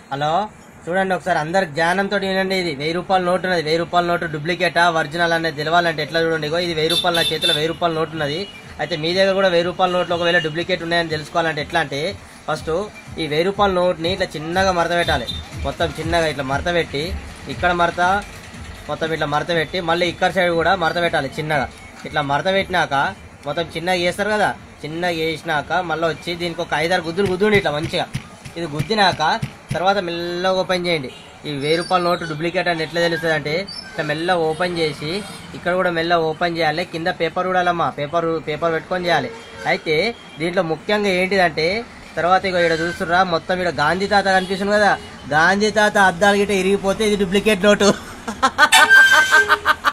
hello చూడండి ఒకసారి అందరు జ్ఞానంతో వినండి ఇది వెయ్యి రూపాయల నోటు ఉన్నది వెయ్యి రూపాయల నోటు డూప్లికేటా ఒరిజినల్ అనేది తెలవాలంటే ఎట్లా చూడండి ఇగో ఇది వెయ్యి రూపాయల నా చేతిలో వెయ్యి రూపాయల నోటు ఉన్నది అయితే మీ దగ్గర కూడా వెయ్యి రూపాయల నోట్లు ఒకవేళ డూప్లికేట్ ఉన్నాయని తెలుసుకోవాలంటే ఎట్లా అంటే ఫస్ట్ ఈ వెయ్యి రూపాయల నోట్ని ఇట్లా చిన్నగా మడత పెట్టాలి మొత్తం చిన్నగా ఇట్లా మడత పెట్టి ఇక్కడ మడత మొత్తం ఇట్లా మడత పెట్టి మళ్ళీ ఇక్కడ సైడ్ కూడా మడత పెట్టాలి చిన్నగా ఇట్లా మడత పెట్టినాక మొత్తం చిన్నగా చేస్తారు కదా చిన్నగా చేసినాక మళ్ళీ వచ్చి దీనికి ఒక ఐదారు గుద్దులు గుద్దుండి ఇట్లా మంచిగా ఇది గుద్దినాక తర్వాత మెల్లగా ఓపెన్ చేయండి ఈ వెయ్యి రూపాయల నోటు డూప్లికేట్ అని ఎట్లా తెలుస్తుంది అంటే ఇట్లా మెల్లగా ఓపెన్ చేసి ఇక్కడ కూడా మెల్లగా ఓపెన్ చేయాలి కింద పేపర్ కూడా అమ్మా పేపర్ పేపర్ పెట్టుకొని చేయాలి అయితే దీంట్లో ముఖ్యంగా ఏంటిదంటే తర్వాత ఇక ఇక్కడ చూస్తుర్రా మొత్తం ఇక్కడ గాంధీ తాత కనిపిస్తుంది కదా గాంధీ తాత అద్దాలు గిట్ట ఇరిగిపోతే ఇది డూప్లికేట్ నోటు